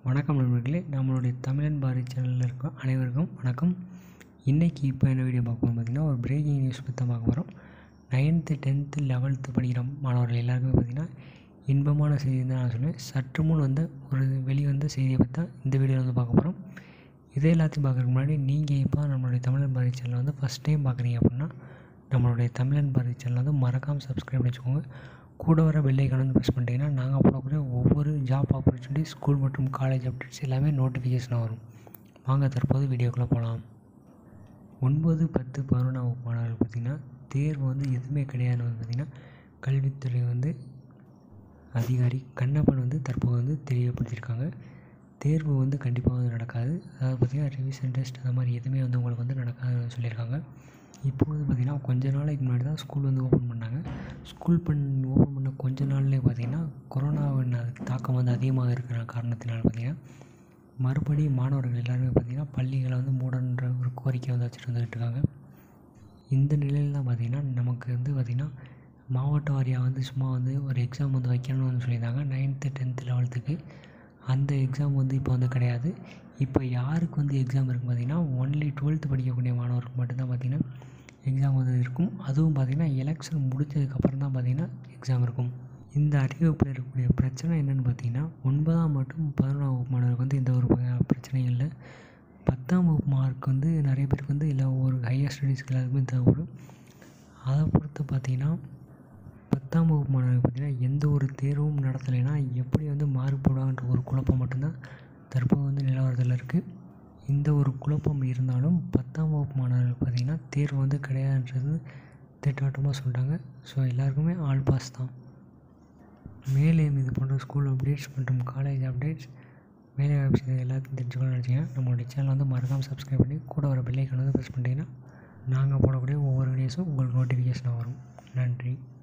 வணக்கம் நண்பர்களே நம்மளுடைய தமிழன் பாரதி சேனலில் இருக்க அனைவருக்கும் வணக்கம் இன்றைக்கி இப்போ என்ன வீடியோ பார்க்க போகிறோம் பார்த்திங்கன்னா ஒரு பிரேக்கிங் நியூஸ் பற்றி தான் பார்க்க போகிறோம் நைன்த்து டென்த்து லெவல்த்து படிக்கிற மாணவர்கள் எல்லாருக்குமே பார்த்திங்கன்னா இன்பமான செய்தி தான் நான் சொல்லுவேன் சற்று முன் வந்து ஒரு வெளிவந்த செய்தியை பற்றி தான் இந்த வீடியோவில் வந்து பார்க்க போகிறோம் இதே எல்லாத்தையும் பார்க்குறதுக்கு முன்னாடி நீங்கள் இப்போ நம்மளுடைய தமிழன் பாரதி சேனலை வந்து ஃபஸ்ட் டைம் பார்க்குறீங்க அப்படின்னா நம்மளுடைய தமிழன் பாரதி சேனலை வந்து மறக்காமல் சப்ஸ்கிரைப் பண்ணி வச்சுக்கோங்க கூட வர பெல்லைக்கான வந்து ப்ரெஸ் பண்ணிட்டீங்கன்னா நாங்கள் போடக்கூடிய ஒவ்வொரு ஜாப் ஆப்பர்ச்சுனிட்டி ஸ்கூல் மற்றும் காலேஜ் அப்டேட்ஸ் எல்லாமே நோட்டிஃபிகேஷனாக வரும் வாங்க தற்போது வீடியோக்குள்ளே போகலாம் ஒன்பது பத்து பதினொன்றாம் வகுப்பு மாணவர்கள் பார்த்திங்கன்னா தேர்வு வந்து எதுவுமே கிடையாதுன்னு வந்து பார்த்திங்கன்னா கல்வித்துறை வந்து அதிகாரி கண்ணப்பன் வந்து தற்போது வந்து தெரியப்படுத்தியிருக்காங்க தேர்வு வந்து கண்டிப்பாக வந்து நடக்காது அதாவது பார்த்திங்கன்னா ரிவிஷன் டெஸ்ட் அந்த மாதிரி எதுவுமே வந்து உங்களுக்கு வந்து நடக்காதுன்னு சொல்லியிருக்காங்க இப்போ வந்து பார்த்திங்கன்னா கொஞ்ச நாளைக்கு முன்னாடி தான் ஸ்கூல் வந்து ஓப்பன் பண்ணாங்க ஸ்கூல் பண் ஓப்பன் பண்ண கொஞ்ச நாள்லேயே பார்த்திங்கன்னா கொரோனாவின் தாக்கம் வந்து அதிகமாக இருக்கிற காரணத்தினால் பார்த்திங்கன்னா மறுபடியும் மாணவர்கள் எல்லாருமே பார்த்திங்கன்னா பள்ளிகளை வந்து மூடன்ற ஒரு கோரிக்கை வந்து வச்சுட்டு வந்துகிட்டு இருக்காங்க இந்த நிலையில் தான் பார்த்திங்கன்னா நமக்கு வந்து பார்த்திங்கன்னா மாவட்ட வாரியாக வந்து சும்மா வந்து ஒரு எக்ஸாம் வந்து வைக்கணும்னு சொல்லியிருந்தாங்க நைன்த்து டென்த்து லெவல்த்துக்கு அந்த எக்ஸாம் வந்து இப்போ வந்து கிடையாது இப்போ யாருக்கு வந்து எக்ஸாம் இருக்குது பார்த்திங்கன்னா ஒன்லி டுவெல்த்து படிக்கக்கூடிய மாணவருக்கு மட்டும்தான் பார்த்திங்கன்னா எக்ஸாம் வந்து இருக்கும் அதுவும் பார்த்திங்கன்னா எலெக்ஷன் முடிச்சதுக்கப்புறம் தான் பார்த்திங்கன்னா எக்ஸாம் இருக்கும் இந்த அறிவிப்பில் இருக்கக்கூடிய பிரச்சனை என்னென்னு பார்த்தீங்கன்னா ஒன்பதாம் மற்றும் பதினொன்றாம் வகுப்பு மாணவருக்கு வந்து எந்த ஒரு வகையான பிரச்சனையும் இல்லை பத்தாம் வகுப்பு மார்க் வந்து நிறைய பேருக்கு வந்து இல்லை ஒரு ஹையர் ஸ்டடீஸ்க்கு எல்லாருக்குமே தேவைப்படும் அதை பொறுத்து பார்த்தீங்கன்னா பத்தாம் வகுப்பு மாணவர்கள் பார்த்திங்கன்னா எந்த ஒரு தேர்வும் நடத்தலைன்னா எப்படி வந்து மார்க் போடுவாங்கன்ற ஒரு குழப்பம் மட்டும்தான் தற்போது வந்து நிலவரத்தில் இருக்குது இந்த ஒரு குழப்பம் இருந்தாலும் பத்தாம் வகுப்பு மாணவர்கள் பார்த்திங்கன்னா தேர்வு வந்து கிடையாதுன்றது திட்டாட்டமாக சொல்லிட்டாங்க ஸோ எல்லாருக்குமே ஆல் பாஸ் தான் மேலும் இது போன்ற ஸ்கூல் அப்டேட்ஸ் மற்றும் காலேஜ் அப்டேட்ஸ் வேலை வாய்ப்பு செய்தி எல்லாத்தையும் தெரிஞ்சுக்கணும்னு நினச்சிங்கன்னா நம்மளுடைய சேனல் வந்து மறக்காமல் சப்ஸ்கிரைப் பண்ணி கூட வர பெல்லைக்கான வந்து ப்ரெஸ் பண்ணிட்டீங்கன்னா நாங்கள் போடக்கூடிய ஒவ்வொரு வீடியோஸும் உங்களுக்கு நோட்டிஃபிகேஷனாக வரும் நன்றி